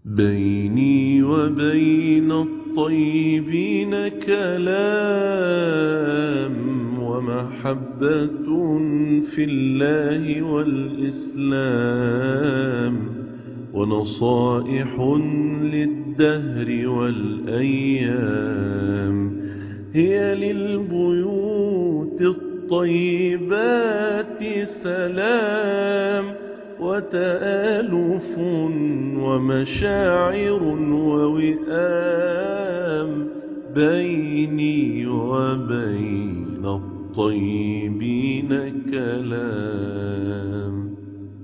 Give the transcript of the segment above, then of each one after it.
بيني وبين الطيبين كلام ومحبة في الله والإسلام ونصائح للدهر والأيام هي للبيوت الطيبات سلام وتآلف ومشاعر ووئام بيني وبين الطيبين كلام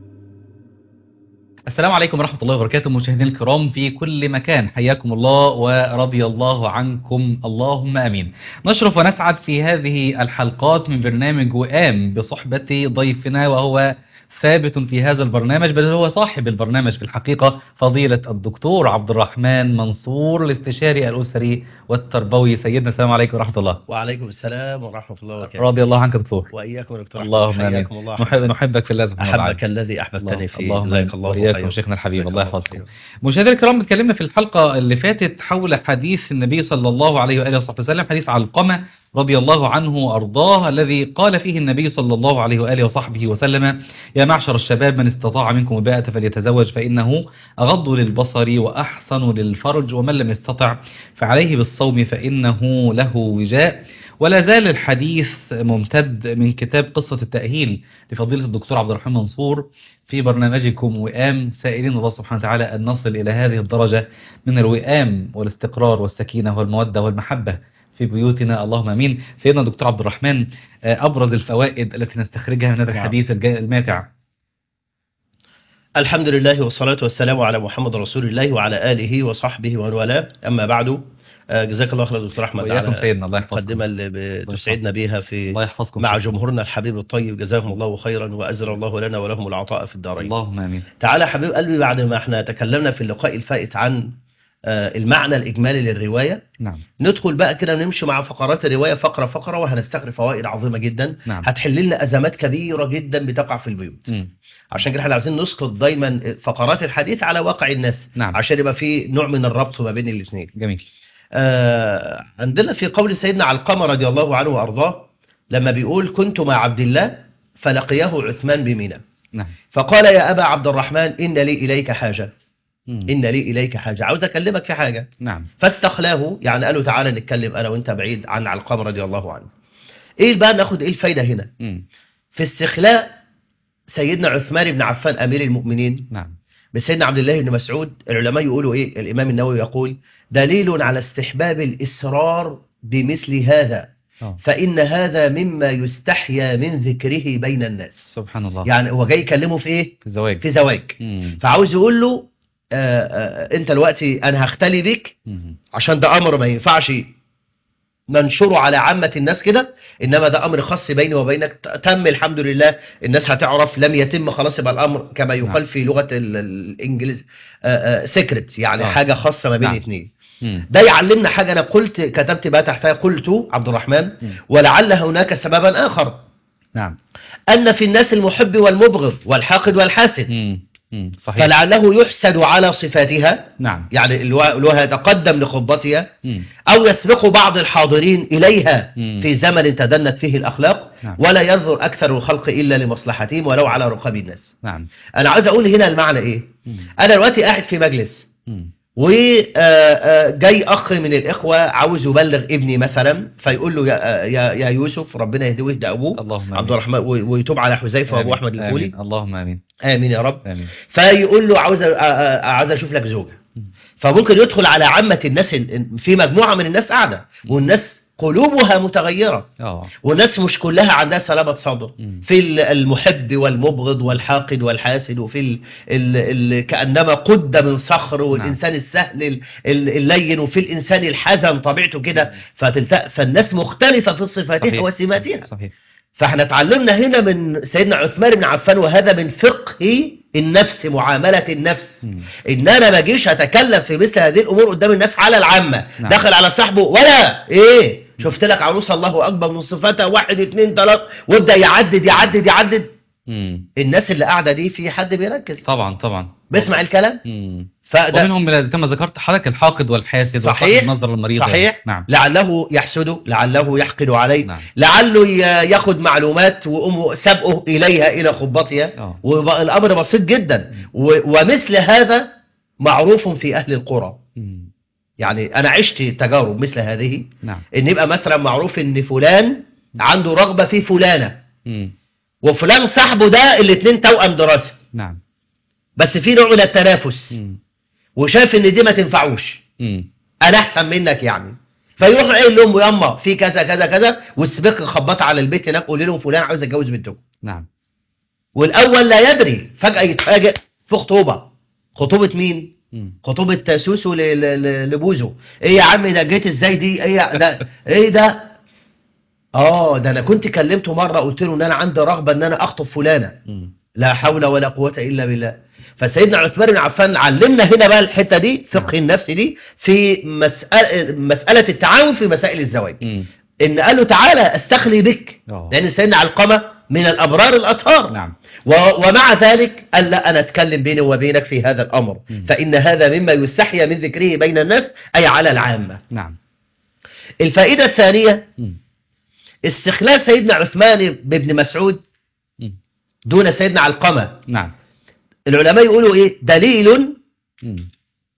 السلام عليكم ورحمة الله وبركاته مشاهدينا الكرام في كل مكان حياكم الله ورضي الله عنكم اللهم أمين نشرف ونسعد في هذه الحلقات من برنامج وئام بصحبة ضيفنا وهو ثابت في هذا البرنامج بل هو صاحب البرنامج في الحقيقة فضيلة الدكتور عبد الرحمن منصور الاستشاري الأسري والتربوي سيدنا السلام عليكم ورحمة الله وعليكم السلام ورحمة الله وبركاته رضي الله عنك دكتور وإياكم دكتور اللهم آمين حياكم الله نحب نحبك في الله سبحانه وتعالى أحبك الذي أحببتني فيه اللهم جزاك الله وإياكم خيرا. شيخنا الحبيب جزاك الله الله يحفظكم خيرا. مشاهدينا الكرام اتكلمنا في الحلقة اللي فاتت حول حديث النبي صلى الله عليه وآله وصحبه وسلم حديث علقمة رضي الله عنه وأرضاه الذي قال فيه النبي صلى الله عليه وآله وصحبه وسلم يا معشر الشباب من استطاع منكم الباءة فليتزوج فإنه أغض للبصر وأحسن للفرج ومن لم يستطع فعليه بالصوم فإنه له وجاء ولا زال الحديث ممتد من كتاب قصة التأهيل لفضيلة الدكتور عبد الرحمن منصور في برنامجكم وئام سائلين الله سبحانه وتعالى أن نصل إلى هذه الدرجة من الوئام والاستقرار والسكينة والمودة والمحبة في بيوتنا اللهم امين سيدنا الدكتور عبد الرحمن آه، ابرز الفوائد التي نستخرجها من هذا نعم. الحديث الجا- الماتع الحمد لله والصلاة والسلام على محمد رسول الله وعلى آله وصحبه ومن والاه أما بعد آه، جزاك الله خير دكتور أحمد وإياكم على سيدنا الله يحفظكم المقدمة اللي بتسعدنا بها في الله يحفظكم مع شكراً. جمهورنا الحبيب الطيب جزاهم الله خيرا وأزر الله لنا ولهم العطاء في الدارين اللهم امين تعالى حبيب قلبي بعد ما احنا تكلمنا في اللقاء الفائت عن آه، المعنى الإجمالي للرواية نعم ندخل بقى كده نمشي مع فقرات الرواية فقرة فقرة وهنستخرج فوائد عظيمة جدا نعم هتحل لنا أزمات كبيرة جدا بتقع في البيوت مم. عشان كده احنا عايزين نسقط دايما فقرات الحديث على واقع الناس نعم عشان يبقى في نوع من الربط ما بين الاثنين جميل آه عندنا في قول سيدنا علقمة رضي الله عنه وأرضاه لما بيقول كنت مع عبد الله فلقيه عثمان بمنى نعم فقال يا أبا عبد الرحمن إن لي إليك حاجة مم. إن لي إليك حاجة عاوز أكلمك في حاجة نعم فاستخلاه يعني قالوا تعالى نتكلم أنا وأنت بعيد عن علقمة رضي الله عنه إيه بقى ناخد إيه الفايدة هنا مم. في استخلاء سيدنا عثمان بن عفان أمير المؤمنين نعم بسيدنا عبد الله بن مسعود العلماء يقولوا إيه الإمام النووي يقول دليل على استحباب الإسرار بمثل هذا آه. فإن هذا مما يستحيا من ذكره بين الناس سبحان الله يعني هو جاي يكلمه في إيه في الزواج في زواج مم. فعاوز يقول له آه آه انت دلوقتي انا هختلي بك مم. عشان ده امر ما ينفعش ننشره على عامة الناس كده انما ده امر خاص بيني وبينك ت- تم الحمد لله الناس هتعرف لم يتم خلاص يبقى الامر كما يقال نعم. في لغة ال- الانجليز سيكريت يعني آه. حاجة خاصة ما بين نعم. اثنين مم. ده يعلمنا حاجة انا قلت كتبت بقى تحتها قلت عبد الرحمن مم. ولعل هناك سببا اخر نعم ان في الناس المحب والمبغض والحاقد والحاسد مم. مم. صحيح فلعله يحسد على صفاتها نعم يعني الوا- اللي هو يتقدم لخطبتها مم. أو يسبق بعض الحاضرين إليها مم. في زمن تدنت فيه الأخلاق نعم. ولا ينظر أكثر الخلق إلا لمصلحتهم ولو على رقاب الناس نعم أنا عاوز أقول هنا المعنى إيه مم. أنا دلوقتي قاعد في مجلس مم. وجاي أخ من الإخوة عاوز يبلغ ابني مثلا فيقول له يا, يا, يا يوسف ربنا يهديه ويهدى أبوه اللهم عبد امين الرحمن و- ويتوب على حذيفة وأبو آمين. أحمد الفولي آمين. اللهم امين آمين يا رب امين فيقول له عاوز أ- أ- عاوز اشوف لك زوجه مم. فممكن يدخل على عامه الناس ال- في مجموعه من الناس قاعده والناس قلوبها متغيره اه والناس مش كلها عندها سلامه صدر مم. في ال- المحب والمبغض والحاقد والحاسد وفي ال ال ال كانما قد من صخر والانسان السهل ال- ال- اللين وفي الانسان الحزن طبيعته كده فتلت- فالناس مختلفه في صفاتها صحيح. وسماتها صحيح فاحنا اتعلمنا هنا من سيدنا عثمان بن عفان وهذا من فقه النفس معاملة النفس مم. ان انا ما اجيش اتكلم في مثل هذه الامور قدام الناس على العامة نعم. دخل على صاحبه ولا ايه شفت لك عروسه الله اكبر من صفاتها واحد اتنين تلاته وابدا يعدد يعدد يعدد مم. الناس اللي قاعده دي في حد بيركز طبعا طبعا بيسمع الكلام مم. فده ومنهم كما ذكرت حضرتك الحاقد والحاسد صحيح. وصاحب النظر المريض صحيح نعم لعله يحسده لعله يحقد عليه نعم. لعله ي- ياخد معلومات وأم سبقه إليها إلى خبطها آه. والأمر بسيط جدا و- ومثل هذا معروف في أهل القرى مم. يعني أنا عشت تجارب مثل هذه نعم إن يبقى مثلا معروف إن فلان عنده رغبة في فلانة مم. وفلان صاحبه ده الاتنين توأم دراسة نعم بس في نوع من التنافس مم. وشاف إن دي ما تنفعوش مم. انا احسن منك يعني فيروح قايل لامه ياما في كذا كذا كذا والسباق خبط على البيت هناك قول لهم فلان عاوز اتجوز بنتكم نعم والاول لا يدري فجاه يتفاجئ في خطوبه خطوبه مين مم. خطوبه سوسو ل- ل- ل- لبوزو ايه يا عم ده جيت ازاي دي ايه يا- ده ايه ده اه ده انا كنت كلمته مره قلت له ان انا عندي رغبه ان انا اخطب فلانه مم. لا حول ولا قوة إلا بالله فسيدنا عثمان بن عفان علمنا هنا بقى الحتة دي فقه النفس دي في مسألة, مسألة التعاون في مسائل الزواج مم. إن قال له تعالى استخلي بك آه. لأن سيدنا علقمة من الأبرار الأطهار نعم و- ومع ذلك قال لا أنا أتكلم بيني وبينك في هذا الأمر مم. فإن هذا مما يستحيا من ذكره بين الناس أي على العامة نعم الفائدة الثانية مم. استخلاف سيدنا عثمان بن مسعود مم. دون سيدنا علقمة نعم العلماء يقولوا إيه دليل مم.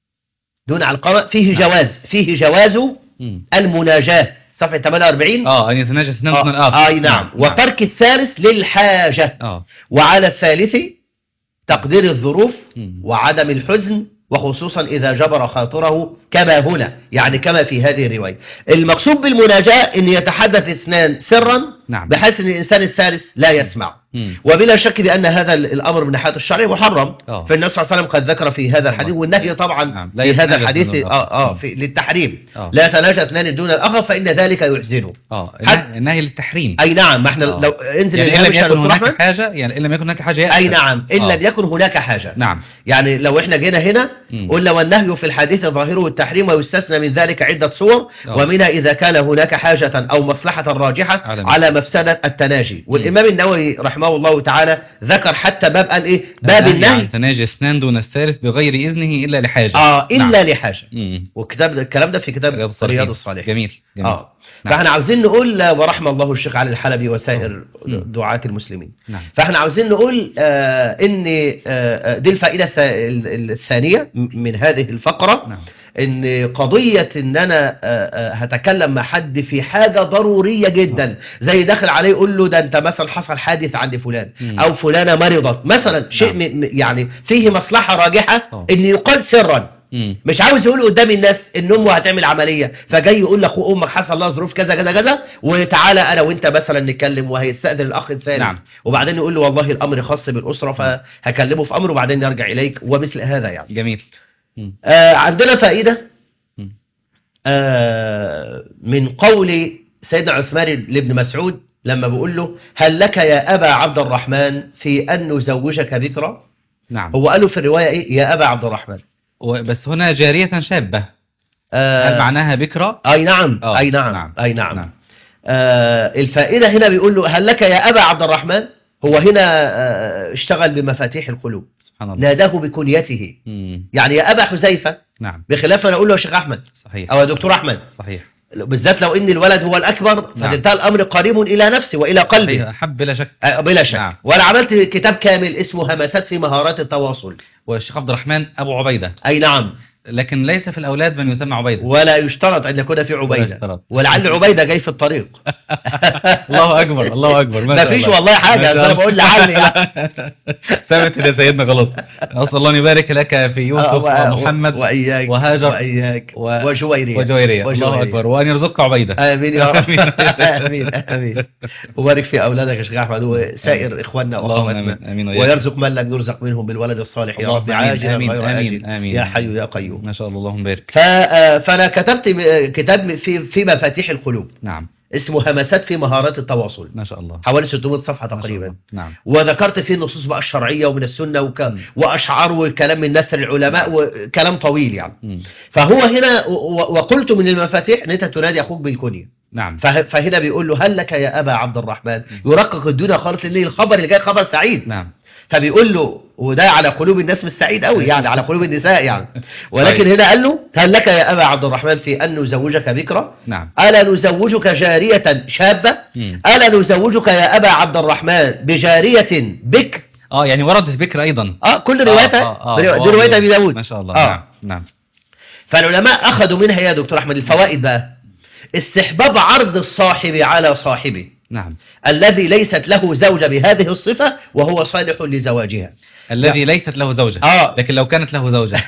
دون علقمة فيه جواز فيه جواز مم. المناجاة صفحة 48 اه ان يتناجى اثنان آه، من الاخر اي نعم وترك الثالث للحاجة اه وعلى الثالث تقدير الظروف مم. وعدم الحزن وخصوصا إذا جبر خاطره كما هنا يعني كما في هذه الرواية المقصود بالمناجاة أن يتحدث اثنان سرا نعم. بحيث أن الإنسان الثالث لا يسمع مم. وبلا شك بأن هذا الأمر من ناحية الشرع محرم آه. فالنبي صلى الله عليه وسلم قد ذكر في هذا الحديث والنهي طبعا نعم. لا في هذا يتناجى الحديث اثنان آه آه آخر. في للتحريم آه. لا يتناجى اثنان دون الآخر فإن ذلك يحزنه اه حد- النهي- النهي للتحريم أي نعم ما احنا آه. لو انزل يعني ان الهامش لم يا يكن دكتور أحمد هناك حاجه يعني ان لم يكن هناك حاجه يأثم. أي نعم إن آه. لم يكن هناك حاجة نعم يعني لو احنا جينا هنا مم. قلنا والنهي في الحديث ظاهره التحريم ويستثنى من ذلك عدة صور آه. ومنها إذا كان هناك حاجة أو مصلحة راجحة على على مفسدة التناجي والإمام النووي رحمه الله تعالى ذكر حتى باب قال إيه باب النهي النهي عن تناجي اثنان دون الثالث بغير اذنه الا لحاجه آه إلا نعم. لحاجة مم. والكتاب ده الكلام ده في كتاب رياض الصالحين. رياض الصالحين جميل جميل اه نعم. فاحنا عاوزين نقول آه، ورحم الله الشيخ علي الحلبي وسائر مم. دعاة المسلمين نعم فاحنا عاوزين نقول آه ان آه آه، دي الفائدة الث- ال- الثانية م- من هذه الفقرة نعم ان قضية ان انا آه، آه، هتكلم مع حد في حاجة ضرورية جدا زي داخل عليه يقول له ده انت مثلا حصل حادث عند فلان مم. او فلانة مرضت مثلا شيء نعم. م- م- يعني فيه مصلحة راجحة آه. ان يقال سرا مم. مش عاوز يقول قدام الناس ان امه هتعمل عمليه فجاي يقول لاخوه امك حصل لها ظروف كذا كذا كذا وتعالى انا وانت مثلا نتكلم وهيستاذن الاخ الثالث نعم. وبعدين يقول له والله الامر خاص بالاسره فهكلمه في امر وبعدين يرجع اليك ومثل هذا يعني جميل مم. آه عندنا فائده مم. آه من قول سيدنا عثمان لابن مسعود لما بيقول له هل لك يا ابا عبد الرحمن في ان نزوجك بكرا نعم هو قال له في الروايه ايه يا ابا عبد الرحمن و- بس هنا جارية شابة آه هل معناها بكرة؟ اي نعم آه، اي نعم, نعم، اي نعم, نعم. آه الفائده هنا بيقول له هل لك يا ابا عبد الرحمن هو هنا آه اشتغل بمفاتيح القلوب سبحان الله ناداه بكنيته مم. يعني يا ابا حذيفه نعم بخلاف انا اقول له يا شيخ احمد صحيح او يا دكتور احمد صحيح بالذات لو ان الولد هو الاكبر نعم. فانتهى الامر قريب الى نفسي والى قلبي صحيح أحب بلا شك آه، بلا شك نعم. وانا عملت كتاب كامل اسمه همسات في مهارات التواصل والشيخ عبد الرحمن أبو عبيدة اي نعم لكن ليس في الأولاد من يسمى عبيدة ولا يشترط ان يكون في ولا عبيده يشترط. ولعل عبيده جاي في الطريق الله أكبر الله أكبر ما فيش والله حاجه انا بقول لعل يعني ثابت يا سيدنا خلاص أسأل الله أن يبارك لك في يوسف آه، و- ومحمد وإياك وهاجر وإياك و- وجويرية وجويرية الله وجويرية. أكبر وأن يرزقك عبيدة آمين يا رب آمين. آمين آمين وبارك في أولادك يا شيخ أحمد وسائر إخواننا اللهم وأخواتنا آمين آمين وإياك. ويرزق من لم يرزق منهم بالولد الصالح يا اللهم رب آمين، عاجلا آمين، غير آمين، آجل آمين. يا حي يا قيوم ما شاء الله اللهم بارك ف- آه، فأنا كتبت م- كتاب في في مفاتيح القلوب نعم اسمه همسات في مهارات التواصل ما شاء الله حوالي 600 صفحة ما شاء تقريبا الله. نعم وذكرت فيه النصوص بقى الشرعية ومن السنة وك... مم. وأشعار وكلام من نثر العلماء وكلام طويل يعني مم. فهو هنا و- وقلت من المفاتيح ان انت تنادي اخوك بالكنيه نعم فه- فهنا بيقول له هل لك يا ابا عبد الرحمن يرقق الدنيا خالص لان الخبر اللي جاي خبر سعيد نعم فبيقول له وده على قلوب الناس مش سعيد قوي يعني على قلوب النساء يعني ولكن طيب. هنا قال له هل لك يا ابا عبد الرحمن في ان نزوجك بكرة نعم الا نزوجك جارية شابة مم. الا نزوجك يا ابا عبد الرحمن بجارية بكر اه يعني وردت بكر ايضا اه كل آه، روايتها آه، آه، دي واضح. رواية ابي داود ما شاء الله آه. نعم نعم فالعلماء اخذوا منها يا دكتور احمد الفوائد بقى استحباب عرض الصاحب على صاحبه نعم الذي ليست له زوجة بهذه الصفة وهو صالح لزواجها الذي ليست له زوجة آه. لكن لو كانت له زوجة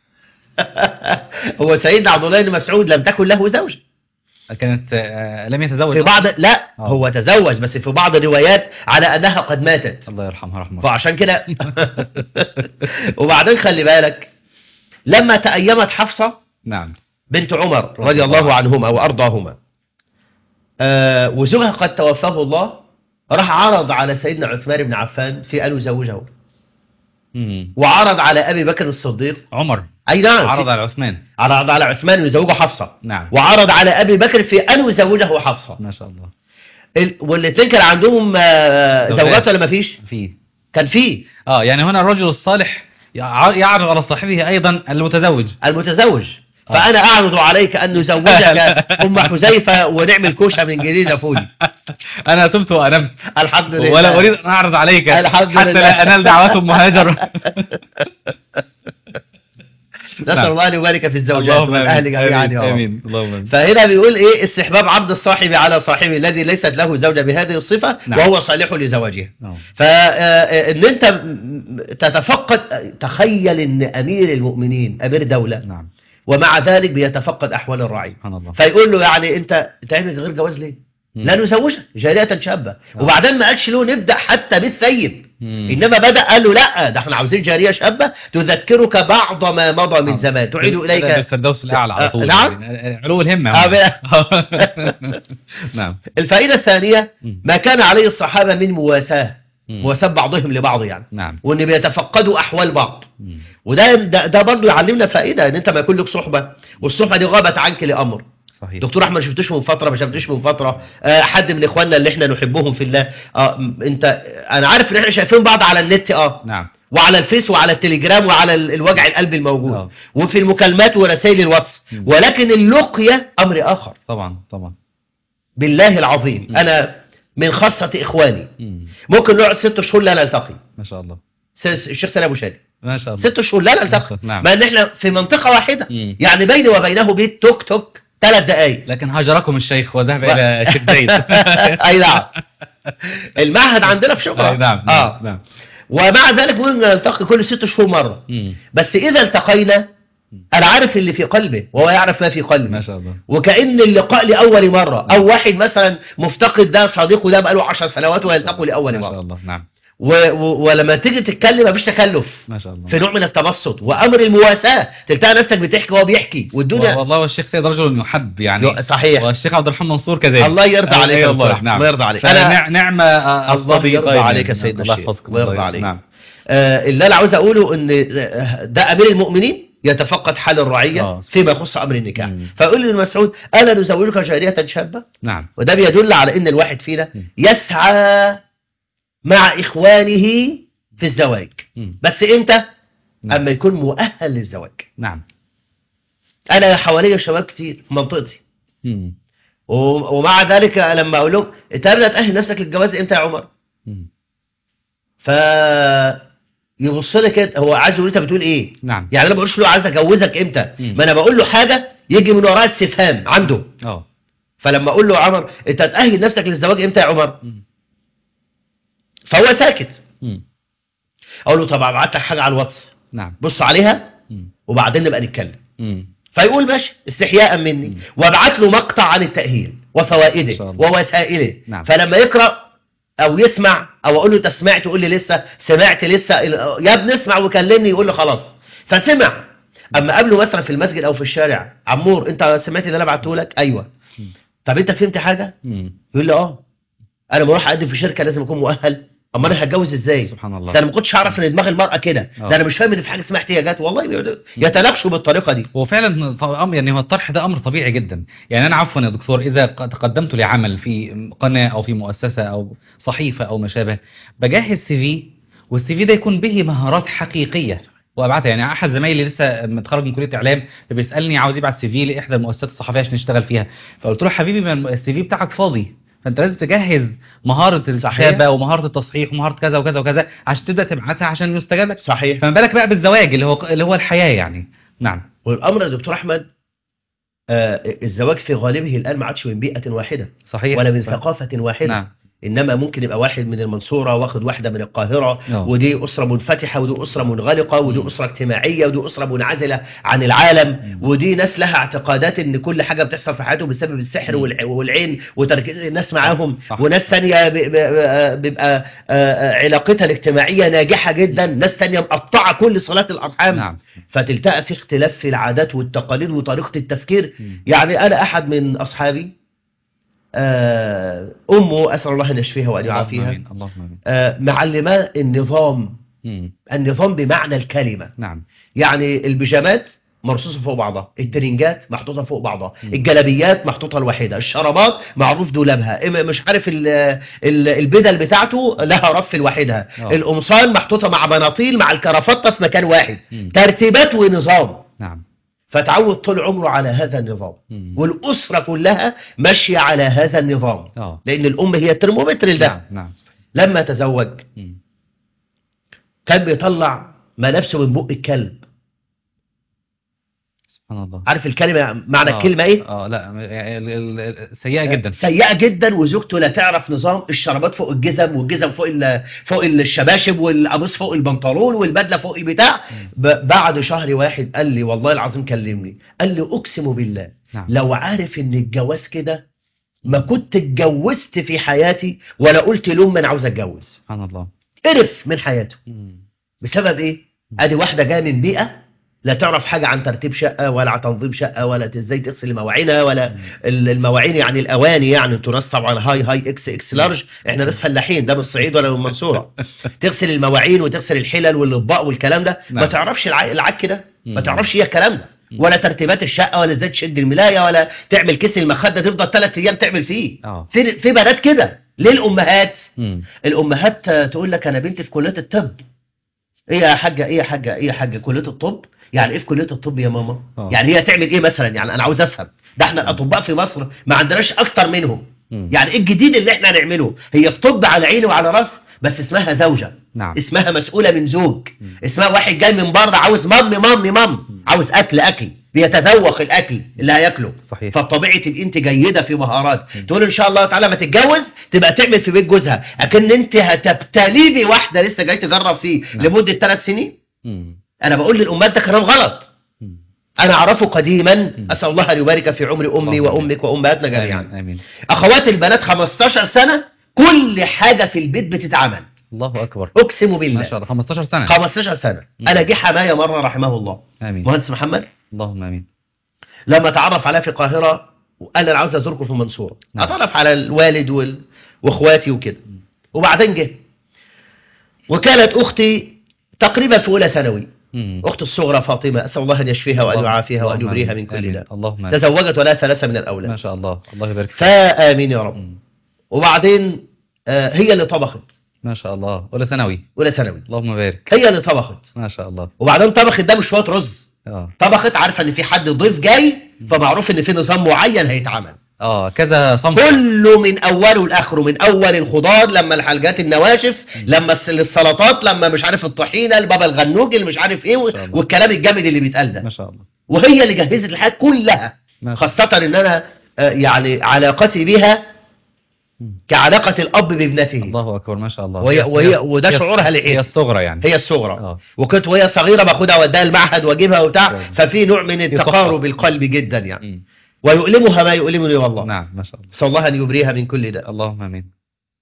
هو سيدنا عبد الله بن مسعود لم تكن له زوجة كانت آه، لم يتزوج في بعض لا آه. هو تزوج بس في بعض الروايات على أنها قد ماتت الله يرحمها رحمه الله فعشان كده وبعدين خلي بالك لما تأيمت حفصة نعم بنت عمر رضي الله عنهما وأرضاهما آه وزوجها قد توفاه الله راح عرض على سيدنا عثمان بن عفان في أن يزوجه مم. وعرض على أبي بكر الصديق عمر أي نعم عرض في- على عثمان عرض على عثمان يزوجه حفصة نعم وعرض على أبي بكر في أن يزوجه حفصة ما شاء الله ال- والاثنين كان عندهم آه، زوجات. زوجات ولا ما فيش في كان في اه يعني هنا الرجل الصالح يع- يعرض على صاحبه ايضا المتزوج المتزوج آه. فأنا أعرض عليك أن نزوجك أم حذيفة ونعمل كوشة من جديد يا فولي انا تبت وانمت الحمد لله ولا اريد ان اعرض عليك الحمد حتى لله. لا انال دعوات ام هاجر نسأل نعم. الله أن يبارك في الزوجات اللهم والأهل آمين. جميعا آمين. يا رب امين اللهم امين فهنا بيقول ايه استحباب عبد الصاحب على صاحبه الذي ليست له زوجة بهذه الصفة نعم. وهو صالح لزواجها نعم. فان انت م- م- تتفقد تخيل ان امير المؤمنين امير دولة نعم ومع ذلك بيتفقد احوال الرعية سبحان الله فيقول له يعني انت تعمل غير جواز ليه مم. لا نزوجها جارية شابة آه. وبعدين ما قالش له نبدأ حتى بالثيب مم. انما بدأ قال له لا ده احنا عاوزين جارية شابة تذكرك بعض ما مضى من آه. زمان تعيد هذا اليك الفردوس الاعلى على آه، طول نعم. يعني علو الهمه آه، هنا. نعم الفائدة الثانية مم. ما كان عليه الصحابة من مواساة مم. مواساة بعضهم لبعض يعني نعم وان بيتفقدوا احوال بعض مم. وده ده, ده برضه يعلمنا فائدة ان انت ما يكون لك صحبة والصحبة دي غابت عنك لامر صحيح دكتور احمد ما شفتوش من فتره ما شفتوش من فتره آه حد من اخواننا اللي احنا نحبهم في الله اه م- انت انا عارف ان احنا شايفين بعض على النت اه نعم وعلى الفيس وعلى التليجرام وعلى ال- الوجع القلب الموجود آه. وفي المكالمات ورسائل الواتس مم. ولكن اللقيه امر اخر طبعا طبعا بالله العظيم مم. انا من خاصه اخواني مم. ممكن نقعد ست شهور لا نلتقي ما شاء الله س- الشيخ سلام ابو شادي ما شاء الله ست شهور لا نلتقي نعم. مع ان احنا في منطقه واحده مم. يعني بيني وبينه بيت توك توك ثلاث دقائق لكن هاجركم الشيخ وذهب الى شيخ زايد اي نعم المعهد عندنا في شبرا أي نعم اه نعم ومع ذلك ممكن نلتقي كل ست شهور مره مم. بس اذا التقينا انا عارف اللي في قلبه وهو يعرف ما في قلبي ما شاء الله وكأن اللقاء لأول مرة أو واحد مثلا مفتقد ده صديقه ده بقاله 10 سنوات ويلتقوا لأول ما شاء مرة الله نعم و... و... ولما تيجي تتكلم مفيش تكلف ما شاء الله في نوع من التبسط وأمر المواساة تلتقى نفسك بتحكي وهو بيحكي والدنيا والله والشيخ سيد رجل يحب يعني صحيح والشيخ عبد الرحمن منصور كذلك الله يرضى عليك يا أي دكتور والله أحمد، نعم الله يرضى عليك. فنع- نعمة آه، الله الصديقين يرضى عليك يا يعني. سيدنا الله الشيخ. يحفظكم الله يرضى الله عليك. نعم آه اللي أنا عاوز أقوله إن آه، ده أمير المؤمنين يتفقد حال الرعية آه. فيما يخص أمر النكاح مم. فيقول لي مسعود ألا نزوجك جارية شابة نعم وده بيدل على ان الواحد فينا مم. يسعى مع اخوانه في الزواج مم. بس امتى نعم. اما يكون مؤهل للزواج نعم انا حواليا شباب كتير في منطقتي مم. و- ومع ذلك لما اقول لهم انت قبل تاهل نفسك للجواز امتى يا عمر مم. ف يبص لي كده هو عايز يقول انت بتقول ايه نعم يعني انا ما بقولش له عايز اجوزك امتى مم. ما انا بقول له حاجه يجي من وراها استفهام عنده اه فلما اقول له يا عمر انت تاهل نفسك للزواج امتى يا عمر مم. فهو ساكت مم. اقول له طب ابعت لك حاجه على الواتس نعم بص عليها مم. وبعدين نبقى نتكلم مم. فيقول ماشي استحياء مني مم. وابعت له مقطع عن التأهيل إن وفوائده شاء الله. ووسائله نعم. فلما يقرأ او يسمع او اقول له انت سمعت يقول لي لسه سمعت لسه يا ابني اسمع وكلمني يقول له خلاص فسمع اما قابله مثلا في المسجد او في الشارع عمور انت سمعت اللي انا بعته لك ايوه مم. طب انت فهمت حاجه مم. يقول لي اه انا بروح اقدم في شركه لازم اكون مؤهل اما انا هتجوز ازاي سبحان الله ده انا ما كنتش اعرف ان دماغ المراه كده آه. ده انا مش فاهم ان في حاجه اسمها احتياجات والله بيقعدوا يتناقشوا بالطريقه دي هو فعلا ط- أم- يعني هو الطرح ده امر طبيعي جدا يعني انا عفوا يا دكتور اذا ق- تقدمت لعمل في قناه او في مؤسسه او صحيفه او ما شابه بجهز سي في والسي في ده يكون به مهارات حقيقيه وابعتها يعني احد زمايلي لسه متخرج من كليه اعلام بيسالني عاوز يبعت سي في لاحدى المؤسسات الصحفيه عشان نشتغل فيها فقلت له حبيبي ما السي في بتاعك فاضي فانت لازم تجهز مهاره صحيح. الكتابه ومهاره التصحيح ومهاره كذا وكذا وكذا عشان تبدا تبعتها عشان يستجاب لك صحيح فما بالك بقى بالزواج اللي هو اللي هو الحياه يعني نعم والامر يا دكتور احمد آه الزواج في غالبه الان ما عادش من بيئه واحده صحيح ولا من صحيح. ثقافه واحده نعم انما ممكن يبقى واحد من المنصوره واخد واحده من القاهره آه. ودي اسره منفتحه ودي اسره منغلقه ودي اسره اجتماعيه ودي اسره منعزله عن العالم ودي ناس لها اعتقادات ان كل حاجه بتحصل في حياتهم بسبب السحر والع- والعين وتركيز الناس معاهم صح. وناس ثانيه ب- ب- بيبقى آه، آه، علاقتها الاجتماعيه ناجحه جدا ناس ثانيه مقطعه كل صلاه الارحام نعم فتلتقى في اختلاف في العادات والتقاليد وطريقه التفكير مم. يعني انا احد من اصحابي آه، امه اسال الله ان يشفيها وان اللهم يعافيها امين اللهم امين آه، معلماه النظام مم. النظام بمعنى الكلمه نعم يعني البيجامات مرصوصه فوق بعضها الترنجات محطوطه فوق بعضها مم. الجلابيات محطوطه لوحدها الشرابات معروف دولابها إما مش عارف ال- ال- البدل بتاعته لها رف لوحدها آه. القمصان محطوطه مع بناطيل مع الكرافطه في مكان واحد مم. ترتيبات ونظام نعم فتعود طول عمره على هذا النظام مم. والأسرة كلها ماشية على هذا النظام اه لأن الأم هي الترمومتر لده نعم نعم لما تزوج مم. كان بيطلع ملابسه من بق الكلب سبحان الله عارف الكلمة معنى آه، الكلمة إيه؟ اه لا يعني ال- ال- ال- سيئه جدا سيئة جدا وزوجته لا تعرف نظام الشرابات فوق الجزم والجزم فوق ال- فوق الشباشب والقميص فوق البنطلون والبدلة فوق البتاع ب- بعد شهر واحد قال لي والله العظيم كلمني قال لي أقسم بالله نعم لو عارف ان الجواز كده ما كنت اتجوزت في حياتي ولا قلت لهم انا عاوز اتجوز سبحان الله قرف من حياته مم. بسبب ايه ادي واحده جايه من بيئه لا تعرف حاجه عن ترتيب شقه ولا عن تنظيم شقه ولا ازاي تغسل مواعينها ولا ال- المواعين يعني الاواني يعني انتوا ناس طبعا هاي هاي اكس اكس لارج احنا ناس فلاحين ده من الصعيد ولا من المنصوره تغسل المواعين وتغسل الحلل والاطباق والكلام ده ما نعم. تعرفش الع- العك ده ما مم. تعرفش ايه الكلام ده ولا ترتيبات الشقه ولا ازاي تشد الملايه ولا تعمل كيس المخده تفضل ثلاث ايام تعمل فيه اه في في بنات كده ليه الامهات مم. الامهات تقول لك انا بنتي في كليه الطب ايه يا حاجه ايه يا حاجه ايه يا حاجه كليه الطب يعني ايه في كليه الطب يا ماما آه. يعني هي تعمل ايه مثلا يعني انا عاوز افهم ده احنا الاطباء في مصر ما عندناش اكتر منهم مم. يعني ايه الجديد اللي احنا هنعمله هي في طب على عيني وعلى راسي بس اسمها زوجه نعم اسمها مسؤوله من زوج مم. اسمها واحد جاي من بره عاوز مامي مامي مام عاوز اكل اكل بيتذوق الاكل اللي هياكله صحيح فالطبيعي تبقى انت جيده في مهارات تقول ان شاء الله تعالى ما تتجوز تبقى تعمل في بيت جوزها اكن انت هتبتلي بواحده لسه جاي تجرب فيه نعم. لمده ثلاث سنين مم. انا بقول للامهات ده كلام غلط مم. انا اعرفه قديما اسال الله ان يبارك في عمر امي اللهم وامك وامهاتنا جميعا امين امين اخوات البنات 15 سنه كل حاجه في البيت بتتعمل الله اكبر اقسم ما بالله شاء الله 15 سنه 15 سنه مم. انا جه حمايه مره رحمه الله امين مهندس محمد اللهم امين لما تعرف عليها في القاهرة وقال لي انا عاوز ازوركم في المنصورة نعم. اتعرف على الوالد وال... واخواتي وكده وبعدين جه وكانت اختي تقريبا في اولى ثانوي مم. اختي الصغرى فاطمة اسال الله ان يشفيها وان اللهم- يعافيها وان اللهم يبريها آمين. من كل آمين. ده اللهم آمين. تزوجت ولها ثلاثة من ما الاولاد شاء الله الله يبارك فيك فامين يا رب مم. وبعدين آه، هي اللي طبخت ما شاء الله اولى ثانوي اولى ثانوي اللهم بارك هي اللي طبخت ما شاء الله وبعدين طبخت ده بشويه رز اه طبخت عارفه ان في حد ضيف جاي فمعروف ان في نظام معين هيتعمل اه كذا صنف كله من اوله لاخره من اول الخضار لما الحلقات النواشف لما الس- السلطات لما مش عارف الطحينه البابا الغنوج اللي مش عارف ايه ما شاء الله. والكلام الجامد اللي بيتقال ده ما شاء الله وهي اللي جهزت الحاجات كلها ما شاء خاصه ان انا آه، يعني علاقتي بها مم. كعلاقه الاب بابنته الله اكبر ما شاء الله وهي- هي- وهي- هي- وده هي- شعورها هي لعيب. الصغرى يعني هي الصغرى اه وكنت وهي صغيره باخدها اوديها المعهد واجيبها وبتاع كويس. ففي نوع من صحبة. التقارب القلبي جدا يعني مم. ويؤلمها ما يؤلمني والله نعم ما شاء الله نسال الله ان يبريها من كل ده اللهم امين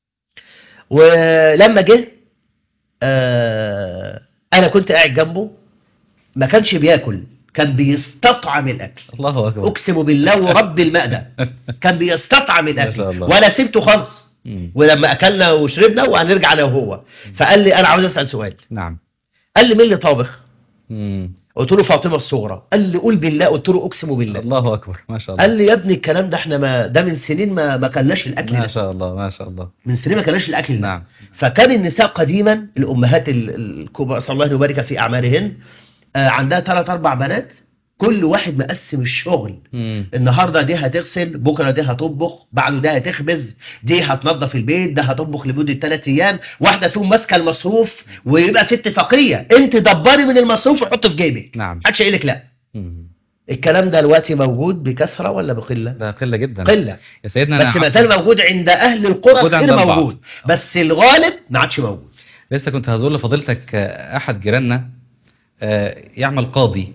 ولما جه آه انا كنت قاعد جنبه ما كانش بياكل كان بيستطعم الاكل الله اكبر اقسم بالله ورب المأدة كان بيستطعم ما الاكل شاء الله. وانا سبته خالص مم. ولما اكلنا وشربنا وهنرجع انا وهو فقال لي انا عاوز اسال سؤال نعم قال لي مين اللي طابخ مم. قلت له فاطمه الصغرى قال لي قول بالله قلت له اقسم بالله الله اكبر ما شاء الله قال لي يا ابني الكلام ده احنا ما ده من سنين ما ما كلناش الاكل ما ده شاء الله ما شاء الله من سنين ما كلناش الاكل ده نعم فكان النساء قديما الامهات ال- الكبرى صلى الله أن يبارك في اعمارهن آه، عندها ثلاث اربع بنات كل واحد مقسم الشغل مم. النهارده دي هتغسل بكره دي هتطبخ بعده ده هتخبز دي هتنظف البيت ده هتطبخ لمده ثلاث ايام واحده فيهم ماسكه المصروف ويبقى في اتفاقيه انت دبري من المصروف وحطه في جيبك نعم محدش هيقول لك لا مم. الكلام ده دلوقتي موجود بكثره ولا بقله ده قله جدا قله يا سيدنا أنا بس عارف- ما زال موجود عند اهل القرى موجود عند كتير البعض. موجود بس الغالب ما عادش موجود لسه كنت هزور لفضيلتك آه، احد جيراننا آه، يعمل قاضي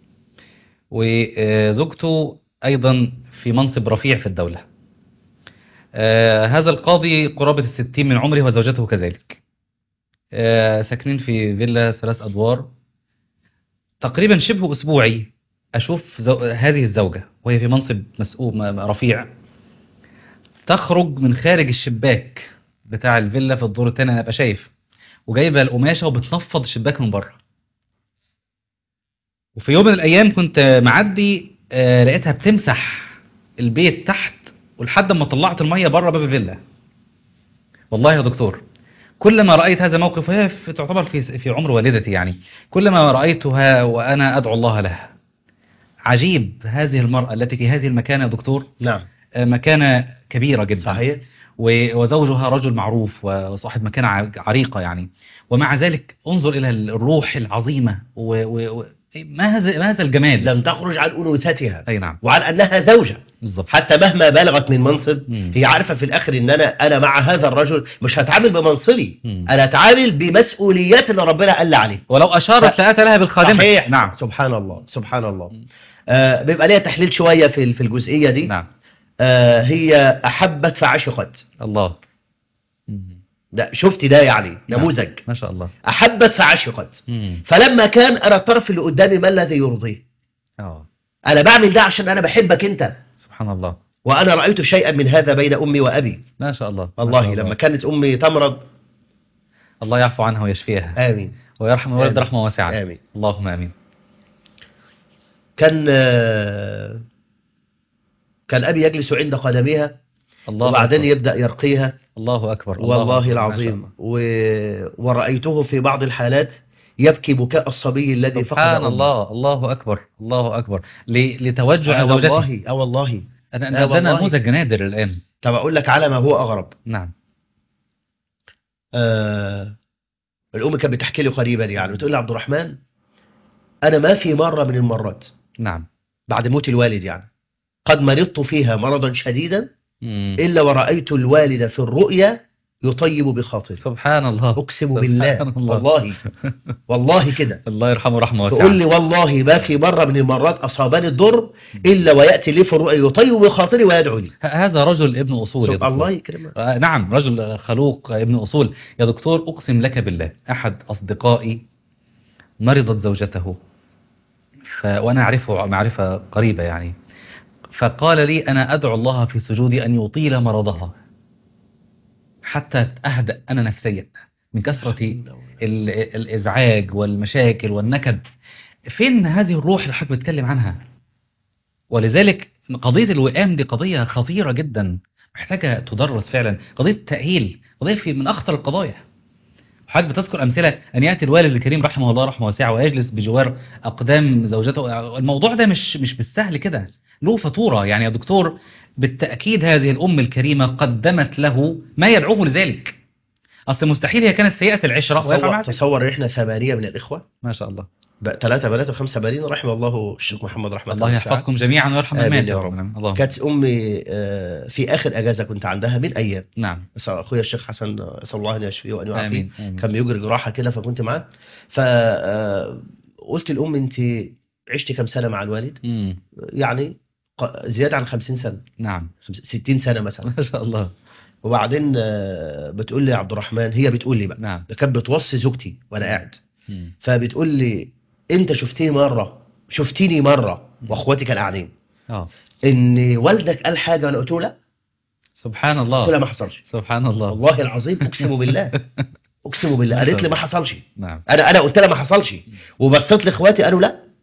وزوجته ايضا في منصب رفيع في الدولة آه، هذا القاضي قرابة الستين من عمره وزوجته كذلك آه، ساكنين في فيلا ثلاث ادوار تقريبا شبه اسبوعي اشوف زو... هذه الزوجة وهي في منصب مسؤول م- رفيع تخرج من خارج الشباك بتاع الفيلا في الدور الثاني انا ابقى شايف وجايبه القماشه وبتنفض الشباك من بره وفي يوم من الايام كنت معدي آه، لقيتها بتمسح البيت تحت ولحد ما طلعت الميه بره باب الفيلا والله يا دكتور كلما رايت هذا الموقف وهي في- تعتبر في في عمر والدتي يعني كلما رايتها وانا ادعو الله لها عجيب هذه المراه التي في هذه المكانه يا دكتور نعم آه، مكانه كبيره جدا صحيح و- وزوجها رجل معروف وصاحب مكانة ع- عريقة يعني ومع ذلك انظر إلى الروح العظيمة و... و... و... ما هذا ما هذا الجمال لم تخرج عن انوثتها أي نعم وعن انها زوجه بالضبط حتى مهما بلغت من منصب مم. هي عارفه في الاخر ان انا انا مع هذا الرجل مش هتعامل بمنصبي مم. انا اتعامل بمسؤوليات اللي ربنا قال لي عليها ولو أشارت لأتى لها بالخادمة صحيح نعم سبحان الله سبحان الله آه بيبقى ليها تحليل شويه في في الجزئيه دي نعم آه هي احبت فعشقت الله مم. ده شفت ده يعني نعم. نموذج ما شاء الله احبت فعشقت مم. فلما كان انا الطرف اللي قدامي ما الذي يرضيه آه. انا بعمل ده عشان انا بحبك انت سبحان الله وانا رايت شيئا من هذا بين امي وابي ما شاء الله ما والله شاء الله. لما كانت امي تمرض الله يعفو عنها ويشفيها امين ويرحم الولد آمين. رحمة واسعة امين اللهم آمين كان آه، كان ابي يجلس عند قدميها الله وبعدين أكبر. يبدا يرقيها الله أكبر الله والله أكبر. ما شاء العظيم الله. و... ورأيته في بعض الحالات يبكي بكاء الصبي الذي فقد سبحان أمه. الله الله أكبر الله أكبر ل- لتوجع آه زوجته والله اه والله أنا آه أنا ده والله. نموذج نادر الآن طب اقول لك على ما هو اغرب نعم آه الام كانت بتحكي لي قريبا يعني بتقول لي عبد الرحمن انا ما في مره من المرات نعم بعد موت الوالد يعني قد مرضت فيها مرضا شديدا مم. الا ورأيت الوالد في الرؤيا يطيب بخاطري سبحان الله اقسم سبحان بالله الله. والله والله كده الله يرحمه رحمه واسعة تقول لي والله ما في مرة من المرات أصابني الضر إلا ويأتي لي في الرؤيا يطيب بخاطري ويدعو لي ه- هذا رجل ابن أصول يا سب- دكتور. الله يكرمك آه، نعم رجل خلوق ابن أصول يا دكتور أقسم لك بالله أحد أصدقائي مرضت زوجته ف... وأنا أعرفه معرفة قريبة يعني فقال لي أنا أدعو الله في سجودي أن يطيل مرضها حتى أهدأ أنا نفسيا من كثرة ال... الإزعاج والمشاكل والنكد فين هذه الروح اللي حضرتك بتتكلم عنها ولذلك قضية الوئام دي قضية خطيرة جدا محتاجة تدرس فعلا قضية التأهيل قضية في من أخطر القضايا حضرتك بتذكر أمثلة أن يأتي الوالد الكريم رحمه الله رحمه واسعة ويجلس بجوار أقدام زوجته الموضوع ده مش مش بالسهل كده له فاتورة يعني يا دكتور بالتأكيد هذه الأم الكريمة قدمت له ما يدعوه لذلك أصل مستحيل هي كانت سيئة العشرة ويفعل تصور, معها ذلك. تصور إن إحنا ثمانية من الإخوة ما شاء الله ثلاثة بنات وخمسة بنين رحم الله الشيخ محمد رحمة الله يحفظكم جميعا ويرحم آمين المات يا يا رب. رب اللهم كانت أمي آه، في آخر أجازة كنت عندها من أيام نعم بس أخويا الشيخ حسن آه، أسأل الله أن يشفيه وأن يعافيه آمين آمين. كان بيجري جراحة كده فكنت معاه فقلت الأم أنت عشتي كم سنة مع الوالد مم. يعني ق- زيادة عن 50 سنة نعم خمس- 60 سنة مثلا ما شاء الله وبعدين آه، بتقول لي يا عبد الرحمن هي بتقول لي بقى نعم ده كانت بتوصي زوجتي وانا قاعد مم. فبتقول لي انت شفتني مره شفتيني مره واخواتي كانوا قاعدين اه ان والدك قال حاجه وانا قلت له لا سبحان قلت له الله ما حصلش سبحان الله والله العظيم اقسم بالله اقسم بالله ما قالت شاء لي ما الله. حصلش نعم انا انا قلت لها ما حصلش وبصيت لاخواتي قالوا لا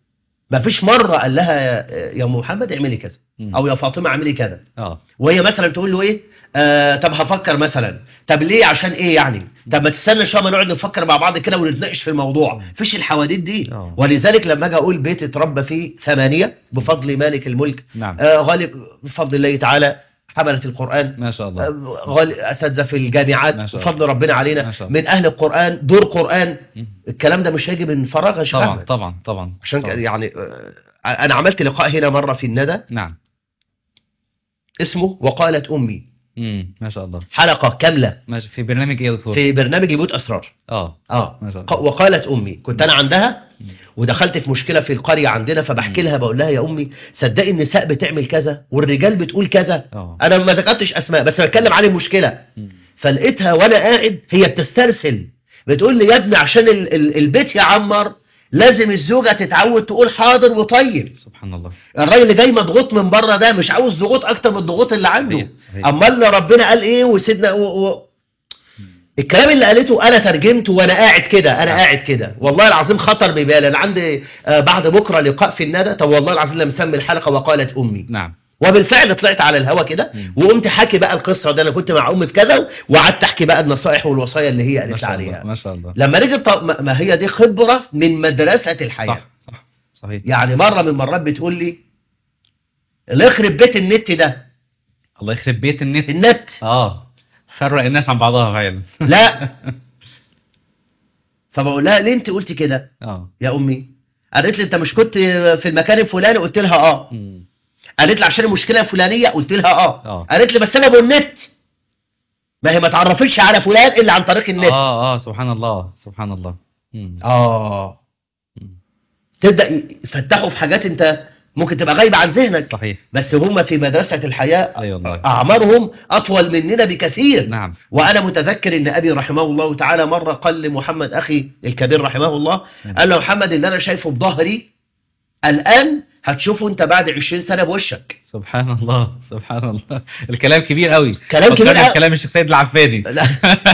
ما فيش مره قال لها يا ام محمد اعملي كذا مم. او يا فاطمه اعملي كذا اه وهي مثلا تقول له ايه آه طب هفكر مثلا طب ليه عشان ايه يعني طب ما تستنى شويه ما نقعد نفكر مع بعض كده ونتناقش في الموضوع مفيش الحواديت دي آه. ولذلك لما اجي اقول بيت اتربى فيه ثمانيه بفضل مالك الملك نعم آه غالب بفضل الله تعالى حمله القران ما شاء الله آه، غالب اساتذه في الجامعات ما شاء الله. بفضل ربنا ما علينا شاء الله. من اهل القران دور قران مم. الكلام ده مش هيجي من فراغ يا شيخ طبعا أحمد. طبعا طبعا عشان طبعاً. كده يعني آه، انا عملت لقاء هنا مره في الندى نعم اسمه وقالت امي امم ما شاء الله حلقه كامله ماشي في برنامج ايه يا دكتور في برنامج بيوت اسرار اه اه ما شاء ق- الله وقالت امي كنت انا عندها مم. ودخلت في مشكله في القريه عندنا فبحكي لها بقول لها يا امي صدقي النساء بتعمل كذا والرجال بتقول كذا اه انا ما ذكرتش اسماء بس بتكلم عن المشكله مم. فلقيتها وانا قاعد هي بتسترسل بتقول لي يا ابني عشان ال ال البيت يعمر لازم الزوجه تتعود تقول حاضر وطيب سبحان الله الراجل اللي جاي مضغوط من بره ده مش عاوز ضغوط اكتر من الضغوط اللي عنده صحيح، صحيح. امال ربنا قال ايه وسيدنا و... و... الكلام اللي قالته انا ترجمته وانا قاعد كده انا نعم. قاعد كده والله العظيم خطر ببالي انا عندي آه، بعد بكره لقاء في الندى طب والله العظيم لما مسمي الحلقه وقالت امي نعم وبالفعل طلعت على الهوا كده مم. وقمت حكي بقى القصه ده انا كنت مع امي في كذا وقعدت احكي بقى النصائح والوصايا اللي هي ما قالت لي شاء الله عليها ما شاء الله لما رجعت طب ما- ما هي دي خبره من مدرسه الحياه صح صح صحيح يعني مره من المرات بتقول لي اللي يخرب بيت النت ده الله يخرب بيت النت النت اه فرق الناس عن بعضها فعلا لا فبقول لها ليه انت قلتي كده اه يا امي قالت لي انت مش كنت في المكان الفلاني قلت لها اه مم. قالت لي عشان المشكله الفلانيه قلت لها اه اه قالت لي بس انا بالنت ما هي ما تعرفتش على فلان الا عن طريق النت اه اه سبحان الله سبحان الله مم. اه مم. تبدا يفتحوا في حاجات انت ممكن تبقى غايبه عن ذهنك صحيح بس هم في مدرسه الحياه اي والله اعمارهم اطول مننا بكثير نعم وانا متذكر ان ابي رحمه الله تعالى مره قال لمحمد اخي الكبير رحمه الله نعم. قال له محمد اللي انا شايفه بظهري الان هتشوفه انت بعد 20 سنه بوشك سبحان الله سبحان الله الكلام كبير قوي كلام كبير فكرني قوي. بكلام الشيخ سيد العفاني لا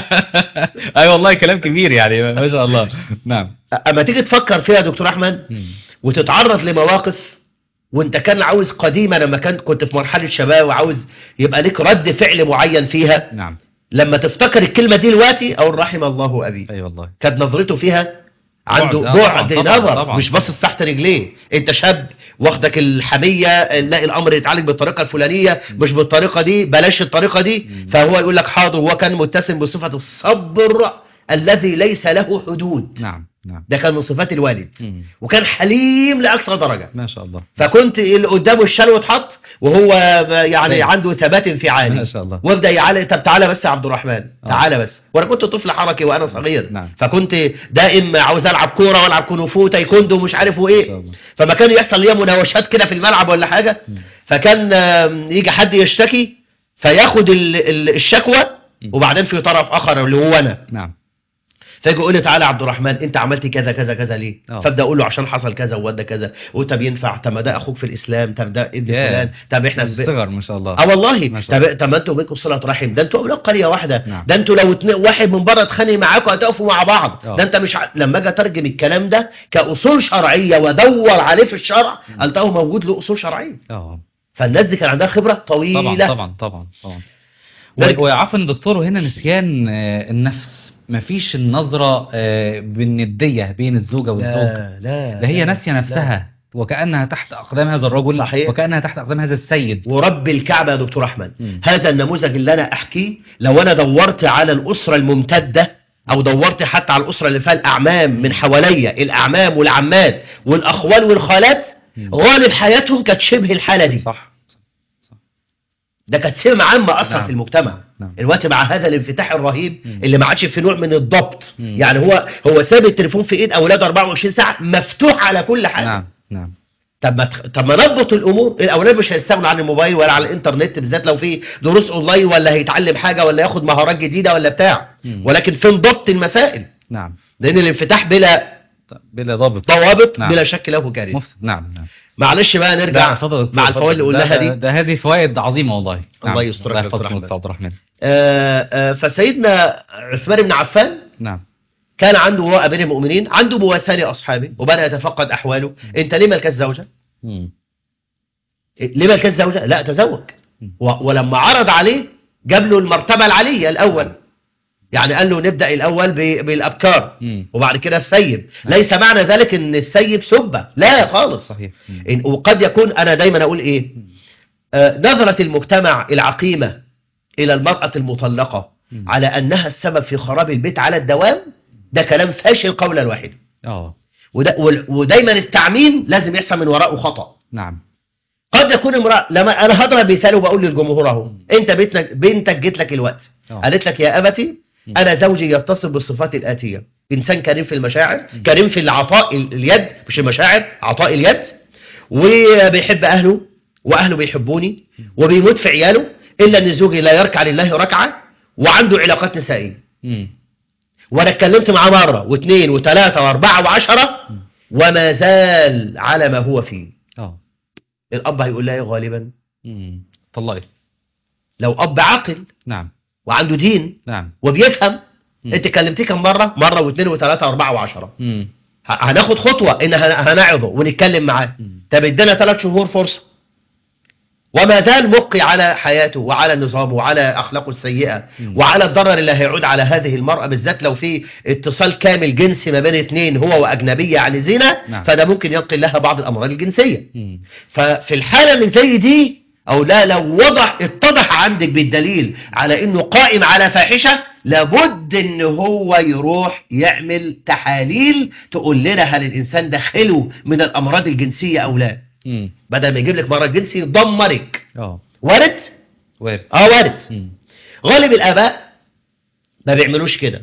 اي والله كلام كبير يعني ما شاء الله نعم اما تيجي تفكر فيها يا دكتور احمد مم. وتتعرض لمواقف وانت كان عاوز قديما لما كان كنت في مرحله شباب وعاوز يبقى لك رد فعل معين فيها نعم لما تفتكر الكلمه دي دلوقتي او رحم الله ابي اي والله كانت نظرته فيها عنده بعد. آه، بعد طبعاً، نظر طبعاً. مش باصص تحت رجليه انت شاب واخدك الحميه نلاقي الامر يتعالج بالطريقه الفلانيه مش بالطريقه دي بلاش الطريقه دي مم. فهو يقول لك حاضر هو كان متسم بصفه الصبر الذي ليس له حدود نعم نعم ده كان من صفات الوالد مم. وكان حليم لاقصى درجه ما شاء الله فكنت اللي قدامه الشلو اتحط وهو يعني طيب. عنده ثبات انفعالي ما شاء الله وابدا يعلق طب تعالى بس يا عبد الرحمن آه. تعالى بس وانا كنت طفل حركي وانا صغير نعم. فكنت دائم عاوز العب كوره والعب كونغ تايكوندو ومش عارف ما وايه شاء الله فما كان يحصل لي مناوشات كده في الملعب ولا حاجه مم. فكان آم، يجي حد يشتكي فياخد ال- ال- الشكوى مم. وبعدين في طرف اخر اللي هو انا نعم فيجي يقول لي تعالى يا عبد الرحمن انت عملت كذا كذا كذا ليه آه. فابدا اقول له عشان حصل كذا وده كذا وطب ينفع طب ما ده اخوك في الاسلام طب ده ابن ياه. فلان طب احنا في الصغر ما شاء الله اه والله ما شاء طب طب ما انتوا بينكم صله رحم ده انتوا اولاد قريه واحده نعم. ده انتوا لو اتنين واحد من بره اتخانق معاكم هتقفوا مع بعض آه. ده انت مش ع... لما اجي اترجم الكلام ده كاصول شرعيه وادور عليه في الشرع التقوا موجود له اصول شرعيه اه فالناس دي كان عندها خبره طويله طبعا طبعا طبعا طبعا ذلك- و- وعفوا دكتور وهنا نسيان آه، النفس مفيش النظرة آه، بالندية بين الزوجة والزوج لا لا ده هي لا، ناسية نفسها وكأنها تحت أقدام هذا الرجل صحيح. وكأنها تحت أقدام هذا السيد ورب الكعبة يا دكتور أحمد مم. هذا النموذج اللي أنا أحكيه لو أنا دورت على الأسرة الممتدة أو دورت حتى على الأسرة اللي فيها الأعمام من حواليا الأعمام والعمات والأخوال والخالات مم. غالب حياتهم كانت شبه الحالة دي صح ده كانت سمة عامة أصلا نعم. في المجتمع نعم. الوقت مع هذا الانفتاح الرهيب مم. اللي ما عادش في نوع من الضبط مم. يعني هو هو ساب التليفون في ايد اولاده 24 ساعه مفتوح على كل حاجه نعم نعم طب ما تخ... طب ما نضبط الامور الاولاد مش هيستغنوا عن الموبايل ولا عن الانترنت بالذات لو في دروس اونلاين ولا هيتعلم حاجه ولا ياخد مهارات جديده ولا بتاع مم. ولكن فين ضبط المسائل نعم لان الانفتاح بلا طب بلا ضابط ضوابط نعم. بلا شك له كارثه مفسد نعم نعم معلش بقى لا، نرجع اتفضل دكتور، مع اتفضل. الفوائد اللي ده- قلناها ده- دي ده هذه فوائد عظيمة والله الله يسترك الله يا دكتور يحفظكم أحمد. أستاذ عبد الرحمن آه آه فسيدنا عثمان بن عفان نعم كان عنده وراء امير المؤمنين عنده مواساه لاصحابه وبدا يتفقد احواله انت ليه مالكش زوجه مم. ليه مالكش زوجه لا تزوج مم. و- ولما عرض عليه جاب له المرتبه العاليه الاول يعني قال له نبدا الاول ب- بالابكار مم. وبعد كده الثيب ليس معنى ذلك ان الثيب سبه لا خالص صحيح مم. إن- وقد يكون انا دايما اقول ايه آه، نظره المجتمع العقيمه الى المراه المطلقه مم. على انها السبب في خراب البيت على الدوام ده كلام فاشل قولا واحدا اه ودا وال- ودايما التعميم لازم يحصل من وراءه خطأ نعم قد يكون امرأة لما انا هضرب مثال وبقول للجمهور اهو انت بيتك بنتك جيت لك الوقت آه. قالت لك يا ابتي مم. انا زوجي يتصف بالصفات الاتيه انسان كريم في المشاعر كريم في العطاء ال- اليد مش المشاعر عطاء اليد وبيحب اهله واهله بيحبوني وبيموت في عياله الا ان زوجي لا يركع لله ركعه وعنده علاقات نسائيه مم. وانا اتكلمت معاه مره واثنين وثلاثه واربعه وعشره وما زال على ما هو فيه اه الاب هيقول لها ايه غالبا مم. طلقي لو اب عاقل نعم وعنده دين نعم وبيفهم مم. انت كلمتيه كم مره مره واثنين وثلاثه واربعه وعشره مم. ه- هناخد خطوه ان هن- هنعظه ونتكلم معاه مم. طب ادانا ثلاث شهور فرصه وما زال مبقي على حياته وعلى نظامه وعلى اخلاقه السيئه مم. وعلى الضرر اللي هيعود على هذه المراه بالذات لو في اتصال كامل جنسي ما بين اثنين هو واجنبيه يعني زنا نعم. فده ممكن ينقل لها بعض الامراض الجنسيه مم. ففي الحالة اللي زي دي او لا لو وضح اتضح عندك بالدليل على انه قائم على فاحشة لابد ان هو يروح يعمل تحاليل تقول لنا هل الانسان ده خلو من الامراض الجنسية او لا مم. بدل ما يجيب لك مرض جنسي يدمرك اه وارد وارد اه وارد مم. غالب الاباء ما بيعملوش كده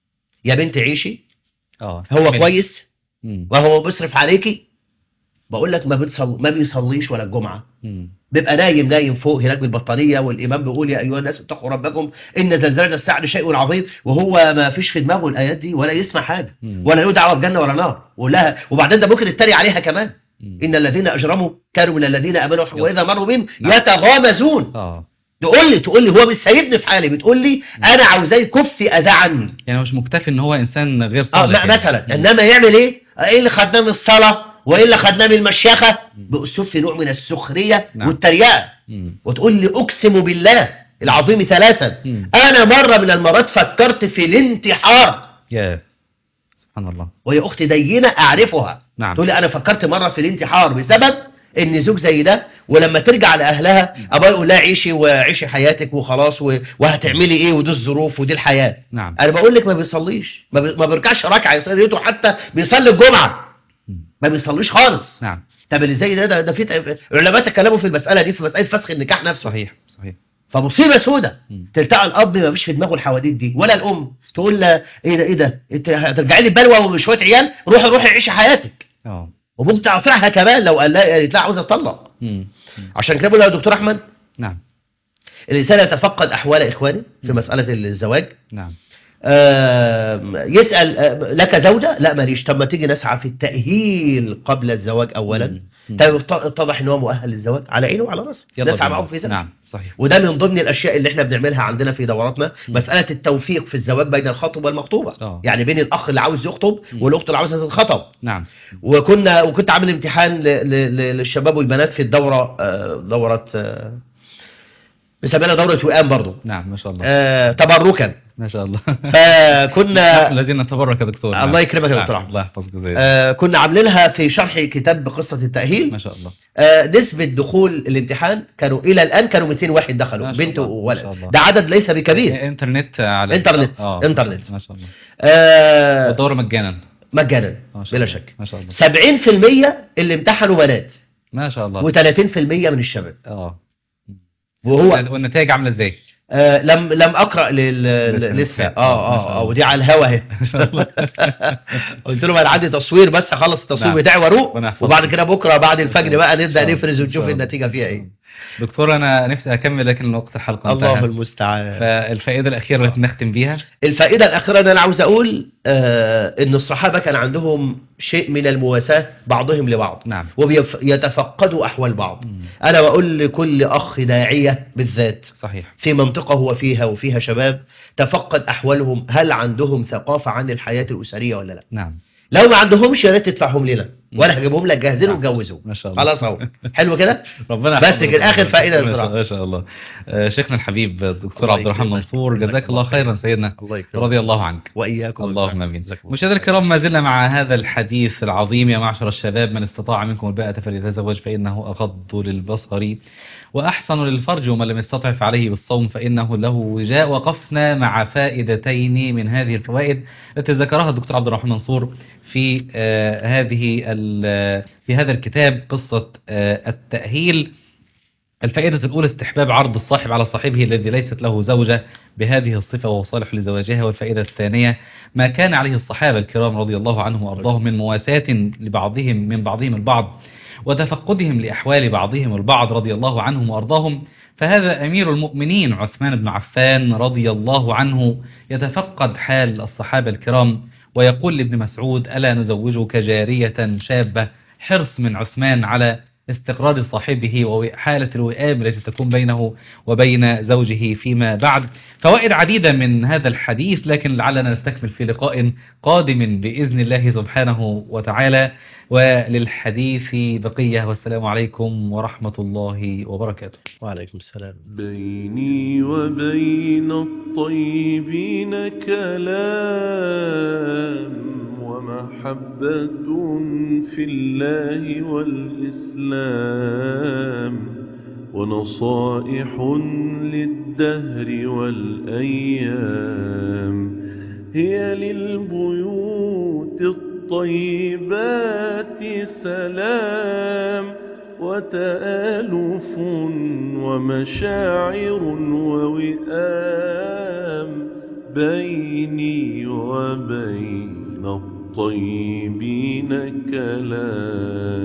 يا بنت عيشي اه هو استحملي. كويس مم. وهو بيصرف عليكي بقول لك ما بتصل ما بيصليش ولا الجمعه مم. بيبقى نايم نايم فوق هناك بالبطانيه والامام بيقول يا ايها الناس اتقوا ربكم ان زلزال الساعه شيء عظيم وهو ما فيش في دماغه الايات دي ولا يسمع حاجه مم. ولا له دعوه بجنه ولا نار ولا وبعدين ده ممكن يتريق عليها كمان مم. ان الذين اجرموا كانوا من الذين امنوا واذا مروا بهم نعم. يتغامزون اه تقول لي تقول لي هو مش سايبني في حالي بتقول لي انا عاوزاه يكفي اذى عني يعني هو مش مكتفي ان هو انسان غير اه صالح لا يعني. مثلا مم. انما يعمل ايه ايه اللي خدناه من الصلاه وايه اللي خدناه من المشيخه باسلوب في نوع من السخريه نعم. والتريقه مم. وتقول لي اقسم بالله العظيم ثلاثا مم. انا مره من المرات فكرت في الانتحار يا سبحان الله وهي اختي دينه اعرفها نعم. تقول لي انا فكرت مره في الانتحار بسبب ان زوج زي ده ولما ترجع لاهلها ابويا يقول لها عيشي وعيشي حياتك وخلاص و- وهتعملي ايه ودي الظروف ودي الحياه نعم انا بقول لك ما بيصليش ما, بي... ما بيركعش ركعه يا ريته حتى بيصلي الجمعه مم. ما بيصليش خالص نعم طب اللي زي ده ده, ده في علماء تكلموا في المساله دي في مساله فسخ النكاح نفسه صحيح صحيح فمصيبه سودة مم. تلتقى الاب ما فيش في دماغه الحواديت دي ولا الام تقول لها ايه ده ايه ده انت هترجعي لي بلوى وشويه عيال روحي روحي عيشي حياتك اه وممكن تعطيها كمان لو قال لها قالت لها عاوزه اطلق مم. مم. عشان كده بقول لها يا دكتور احمد نعم الانسان يتفقد احوال اخوانه في مساله الزواج نعم آم، يسال آم، لك زوجه لا ماليش طب ما تيجي نسعى في التاهيل قبل الزواج اولا مم. طيب ات- اتضح ان هو مؤهل للزواج على عينه وعلى راسه يلا نسعى بينا. معاهم في ذلك نعم صحيح وده من ضمن الاشياء اللي احنا بنعملها عندنا في دوراتنا مم. مساله التوفيق في الزواج بين الخاطب والمخطوبه آه. يعني بين الاخ اللي عاوز يخطب مم. والاخت اللي عاوزه تتخطب نعم وكنا وكنت عامل امتحان ل... ل... ل... للشباب والبنات في الدوره آه، دوره آه، بنسميها دوره وئام برضو نعم ما شاء الله آه، تبركا ما شاء الله فكنا نحن الذين نتبرك يا دكتور الله نعم. يكرمك يا نعم. دكتور أحمد. الله يحفظك زي آه، كنا عاملينها في شرح كتاب قصه التاهيل ما شاء الله آه، نسبة دخول الامتحان كانوا إلى الآن كانوا 200 واحد ما دخلوا شاء بنت الله، ما وولد شاء الله. ده عدد ليس بكبير انترنت على إنترنت، اه إنترنت. ما شاء الله آه، والدورة مجانا مجانا ما شاء بلا الله. شك ما شاء الله 70% اللي امتحنوا بنات ما شاء الله و30% من الشباب اه وهو والنتائج عامله ازاي؟ آه لم لم اقرا لل... لسه لسه ما اه شاء اه اه الله. ودي على الهوا اهي ما شاء الله قلت له انا عندي تصوير بس اخلص التصوير نعم. بتاعي واروح ربنا يحفظك. وبعد كده بكره بعد الفجر بقى إن نبدا شاء الله. نفرز إن ونشوف شاء الله. النتيجه فيها ايه دكتور انا نفسي اكمل لكن وقت الحلقه الله انتهى المستعان فالفائده الاخيره اللي نختم بيها الفائدة الأخيرة اللي أنا عاوز أقول آه إن الصحابة كان عندهم شيء من المواساة بعضهم لبعض نعم ويتفقدوا أحوال بعض أنا بقول لكل أخ داعية بالذات صحيح في منطقة هو فيها وفيها شباب تفقد أحوالهم هل عندهم ثقافة عن الحياة الأسرية ولا لا نعم لو ما عندهمش يا ريت تدفعهم لنا ولا هجيبهم لك جاهزين نعم. وتجوزوا ما شاء الله خلاص اهو حلو كده ربنا بس يحفظك. كده، آخر فائدة ما شاء, للدراسة. ما شاء الله آه، شيخنا الحبيب الدكتور الله عبد الرحمن يكرمك. منصور جزاك جزاك الله الله خيرا خير. سيدنا الله يكرمك رضي الله عنك وإياكم اللهم امين جزاكم الله مشاهدينا الكرام ما زلنا مع هذا الحديث العظيم يا معشر الشباب من استطاع منكم الباءة فليتزوج فإنه أغض للبصر وأحسن للفرج ومن لم يستطع فعليه بالصوم فإنه له وجاء وقفنا مع فائدتين من هذه الفوائد التي ذكرها الدكتور عبد الرحمن منصور في آه هذه ال- في هذا الكتاب قصة آه التأهيل الفائدة الأولى استحباب عرض الصاحب على صاحبه الذي ليست له زوجة بهذه الصفة وهو صالح لزواجها والفائدة الثانية ما كان عليه الصحابة الكرام رضي الله عنهم وأرضاهم من مواساة لبعضهم من بعضهم البعض وتفقدهم لأحوال بعضهم البعض رضي الله عنهم وأرضاهم فهذا أمير المؤمنين عثمان بن عفان رضي الله عنه يتفقد حال الصحابة الكرام ويقول لابن مسعود ألا نزوجك جارية شابة حرص من عثمان على استقرار صاحبه وحالة الوئام التي تكون بينه وبين زوجه فيما بعد فوائد عديدة من هذا الحديث لكن لعلنا نستكمل في لقاء قادم بإذن الله سبحانه وتعالى وللحديث بقية والسلام عليكم ورحمة الله وبركاته وعليكم السلام بيني وبين الطيبين كلام ومحبة في الله والإسلام ونصائح للدهر والأيام هي للبيوت الطيبات سلام وتآلف ومشاعر ووئام بيني وبين الطيبين كلام